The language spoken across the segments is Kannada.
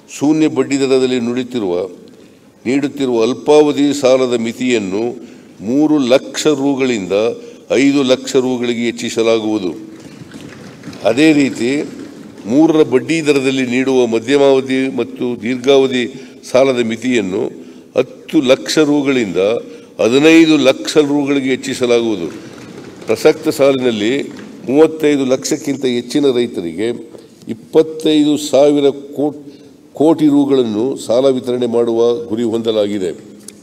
ಶೂನ್ಯ ಬಡ್ಡಿದರದಲ್ಲಿ ನುಡಿತಿರುವ ನೀಡುತ್ತಿರುವ ಅಲ್ಪಾವಧಿ ಸಾಲದ ಮಿತಿಯನ್ನು ಮೂರು ಲಕ್ಷ ರುಗಳಿಂದ ಐದು ಲಕ್ಷ ರುಗಳಿಗೆ ಹೆಚ್ಚಿಸಲಾಗುವುದು ಅದೇ ರೀತಿ ಮೂರರ ಬಡ್ಡಿ ದರದಲ್ಲಿ ನೀಡುವ ಮಧ್ಯಮಾವಧಿ ಮತ್ತು ದೀರ್ಘಾವಧಿ ಸಾಲದ ಮಿತಿಯನ್ನು ಹತ್ತು ಲಕ್ಷ ರುಗಳಿಂದ ಹದಿನೈದು ಲಕ್ಷ ರುಗಳಿಗೆ ಹೆಚ್ಚಿಸಲಾಗುವುದು ಪ್ರಸಕ್ತ ಸಾಲಿನಲ್ಲಿ ಮೂವತ್ತೈದು ಲಕ್ಷಕ್ಕಿಂತ ಹೆಚ್ಚಿನ ರೈತರಿಗೆ ಇಪ್ಪತ್ತೈದು ಸಾವಿರ ಕೋಟ್ ಕೋಟಿ ರುಗಳನ್ನು ಸಾಲ ವಿತರಣೆ ಮಾಡುವ ಗುರಿ ಹೊಂದಲಾಗಿದೆ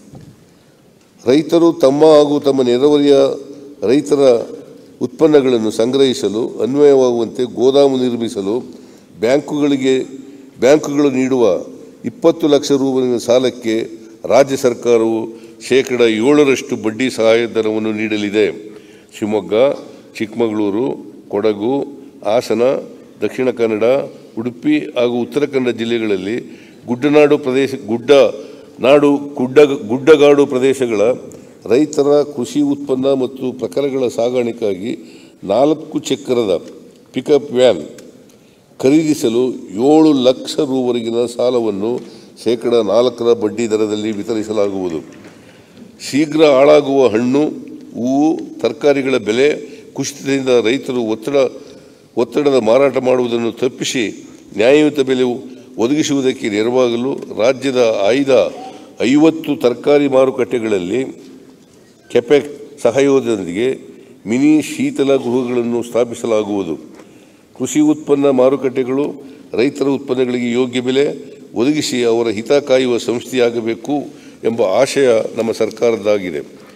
ರೈತರು ತಮ್ಮ ಹಾಗೂ ತಮ್ಮ ನೆರೆಹೊರೆಯ ರೈತರ ಉತ್ಪನ್ನಗಳನ್ನು ಸಂಗ್ರಹಿಸಲು ಅನ್ವಯವಾಗುವಂತೆ ಗೋದಾಮು ನಿರ್ಮಿಸಲು ಬ್ಯಾಂಕುಗಳಿಗೆ ಬ್ಯಾಂಕುಗಳು ನೀಡುವ ಇಪ್ಪತ್ತು ಲಕ್ಷ ರೂಪಾಯಿನ ಸಾಲಕ್ಕೆ ರಾಜ್ಯ ಸರ್ಕಾರವು ಶೇಕಡ ಏಳರಷ್ಟು ಬಡ್ಡಿ ಸಹಾಯಧನವನ್ನು ನೀಡಲಿದೆ ಶಿವಮೊಗ್ಗ ಚಿಕ್ಕಮಗಳೂರು ಕೊಡಗು ಹಾಸನ ದಕ್ಷಿಣ ಕನ್ನಡ ಉಡುಪಿ ಹಾಗೂ ಉತ್ತರ ಕನ್ನಡ ಜಿಲ್ಲೆಗಳಲ್ಲಿ ಗುಡ್ಡನಾಡು ಪ್ರದೇಶ ಗುಡ್ಡ ನಾಡು ಗುಡ್ಡ ಗುಡ್ಡಗಾಡು ಪ್ರದೇಶಗಳ ರೈತರ ಕೃಷಿ ಉತ್ಪನ್ನ ಮತ್ತು ಪ್ರಕಾರಗಳ ಸಾಗಾಣಿಕೆಗಾಗಿ ನಾಲ್ಕು ಚಕ್ರದ ಪಿಕಪ್ ವ್ಯಾನ್ ಖರೀದಿಸಲು ಏಳು ಲಕ್ಷ ರೂವರೆಗಿನ ಸಾಲವನ್ನು ಶೇಕಡ ನಾಲ್ಕರ ಬಡ್ಡಿ ದರದಲ್ಲಿ ವಿತರಿಸಲಾಗುವುದು ಶೀಘ್ರ ಹಾಳಾಗುವ ಹಣ್ಣು ಹೂವು ತರಕಾರಿಗಳ ಬೆಲೆ ಕುಸಿತದಿಂದ ರೈತರು ಒತ್ತಡ ಒತ್ತಡದ ಮಾರಾಟ ಮಾಡುವುದನ್ನು ತಪ್ಪಿಸಿ ನ್ಯಾಯಯುತ ಬೆಲೆ ಒದಗಿಸುವುದಕ್ಕೆ ನೆರವಾಗಲು ರಾಜ್ಯದ ಆಯ್ದ ಐವತ್ತು ತರಕಾರಿ ಮಾರುಕಟ್ಟೆಗಳಲ್ಲಿ ಕೆಪೆಕ್ ಸಹಯೋಗದೊಂದಿಗೆ ಮಿನಿ ಶೀತಲ ಗೃಹಗಳನ್ನು ಸ್ಥಾಪಿಸಲಾಗುವುದು ಕೃಷಿ ಉತ್ಪನ್ನ ಮಾರುಕಟ್ಟೆಗಳು ರೈತರ ಉತ್ಪನ್ನಗಳಿಗೆ ಯೋಗ್ಯ ಬೆಲೆ ಒದಗಿಸಿ ಅವರ ಹಿತ ಕಾಯುವ ಸಂಸ್ಥೆಯಾಗಬೇಕು ಎಂಬ ಆಶಯ ನಮ್ಮ ಸರ್ಕಾರದ್ದಾಗಿದೆ